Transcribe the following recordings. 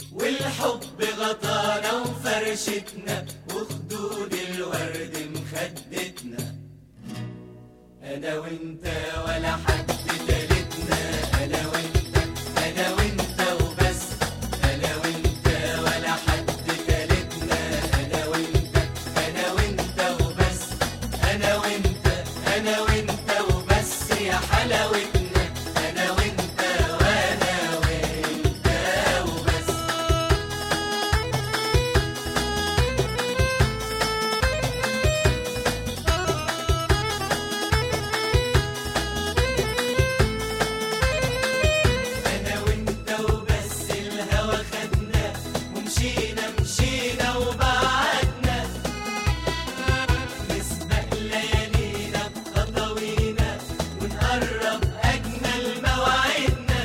والحب غطانا وفرشتنا وخدود الورد مخدتنا انا وانت ولا حد تالتنا انا وانت انا وانت وبس انا وانت ولا حد تالتنا انا وانت انا وانت وبس انا وانت انا وانت وبس يا حلاوتنا انا وانت وانا وانت وبس انا وانت وبس الهوى خدنا ومشينا مشينا وبعدنا نسبق ليالينا بخطوينا ونقرب اجمل مواعيدنا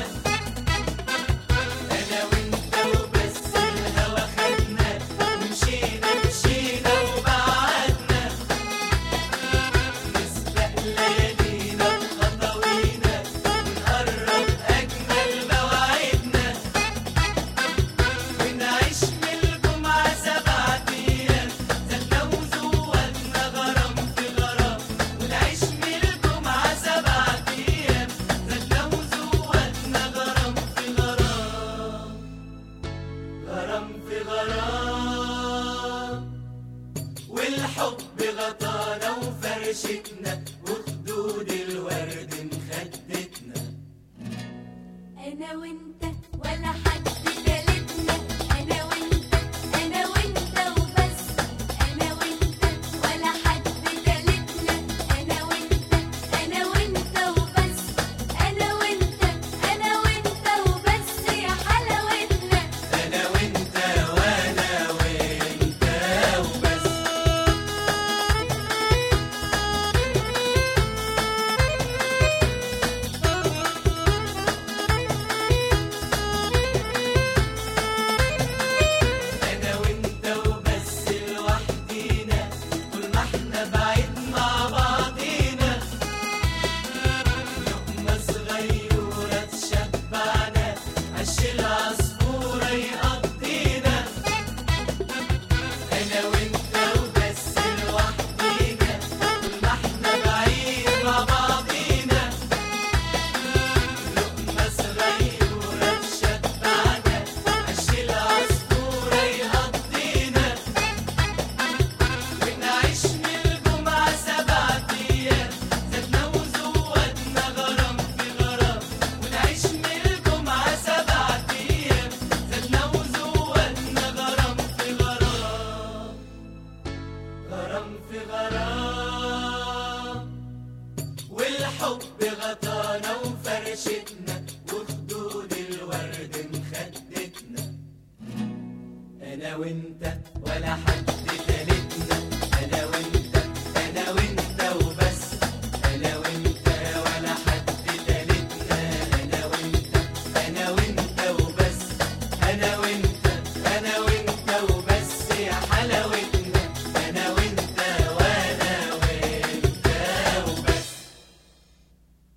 انا وانت وبس الهوى خدنا ومشينا مشينا وبعدنا نسبق ليالينا بخطوينا ونقرب أجمل مواعيدنا ونعيش من الجمعة سبعة أيام زادنا وزودنا غرام في غرام ونعيش من الجمعة سبعة أيام زادنا وزودنا غرام في غرام غرام في غرام والحب غطانا وفرشتنا وخدود الورد مخدتنا انا وانت ولا حد تالتنا انا وانت انا وانت وبس انا وانت ولا حد تالتنا انا وانت انا وانت وبس انا وانت انا وانت وبس يا حلاوتنا انا وانت وانا وانت وبس انا وانت وبس لوحدينا طول ما احنا بعيد مع بعضينا لقمة صغيرة تشبعنا عش العصفورة يقضينا انا وانت وبس لوحدينا طول ما احنا بعيد مع بعضينا لقمة صغيرة تشبعنا عش العصفورة يقضينا ونعيش من الجمعة سبعة أيام زادنا وزودنا غرام في غرام ونعيش من الجمعة سبعة أيام زادنا وزودنا غرام في غرام غرام في غرام والحب غطانا وفرشتنا وخدود الورد مخدتنا انا وانت ولا حد